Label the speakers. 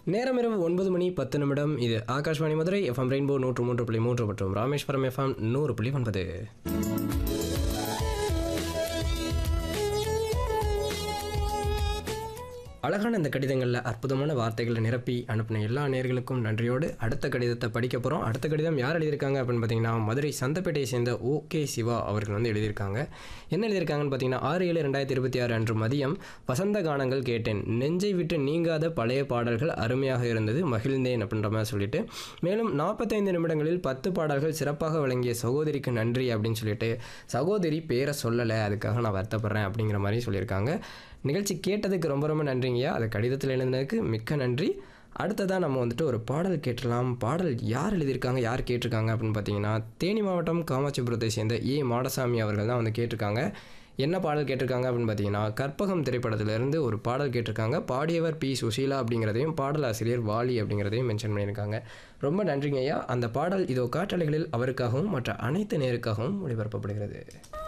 Speaker 1: நேரம் இரவு ஒன்பது மணி பத்து நிமிடம் இது ஆகாஷ்வாணி மதுரை எஃப்எம் ரெயின்போ நூற்று மூன்று புள்ளி மூன்று மற்றும் ராமேஸ்வரம் எஃப்எம் நூறு புள்ளி ஒன்பது அழகான இந்த கடிதங்களில் அற்புதமான வார்த்தைகளை நிரப்பி அனுப்பின எல்லா நேர்களுக்கும் நன்றியோடு அடுத்த கடிதத்தை படிக்க போகிறோம் அடுத்த கடிதம் யார் எழுதியிருக்காங்க அப்படின்னு பார்த்தீங்கன்னா மதுரை சந்தப்பேட்டையை சேர்ந்த ஓகே சிவா அவர்கள் வந்து எழுதியிருக்காங்க என்ன எழுதியிருக்காங்கன்னு பார்த்தீங்கன்னா ஆறு ஏழு ரெண்டாயிரத்தி இருபத்தி ஆறு அன்று மதியம் வசந்த கானங்கள் கேட்டேன் நெஞ்சை விட்டு நீங்காத பழைய பாடல்கள் அருமையாக இருந்தது மகிழ்ந்தேன் அப்படின்ற மாதிரி சொல்லிட்டு மேலும் நாற்பத்தைந்து நிமிடங்களில் பத்து பாடல்கள் சிறப்பாக வழங்கிய சகோதரிக்கு நன்றி அப்படின்னு சொல்லிட்டு சகோதரி பேரை சொல்லலை அதுக்காக நான் வருத்தப்படுறேன் அப்படிங்கிற மாதிரி சொல்லியிருக்காங்க நிகழ்ச்சி கேட்டதுக்கு ரொம்ப ரொம்ப நன்றிங்கய்யா அது கடிதத்தில் எழுதினதுக்கு மிக்க நன்றி அடுத்ததாக நம்ம வந்துட்டு ஒரு பாடல் கேட்டலாம் பாடல் யார் எழுதியிருக்காங்க யார் கேட்டிருக்காங்க அப்படின்னு பார்த்தீங்கன்னா தேனி மாவட்டம் காமாட்சிபுரத்தை சேர்ந்த ஏ மாடசாமி அவர்கள் தான் வந்து கேட்டிருக்காங்க என்ன பாடல் கேட்டிருக்காங்க அப்படின்னு பார்த்தீங்கன்னா கற்பகம் திரைப்படத்திலிருந்து ஒரு பாடல் கேட்டிருக்காங்க பாடியவர் பி சுசீலா அப்படிங்கிறதையும் பாடலாசிரியர் வாலி அப்படிங்கிறதையும் மென்ஷன் பண்ணியிருக்காங்க ரொம்ப நன்றிங்க ஐயா அந்த பாடல் இதோ காற்றலைகளில் அவருக்காகவும் மற்ற அனைத்து நேருக்காகவும் ஒளிபரப்பப்படுகிறது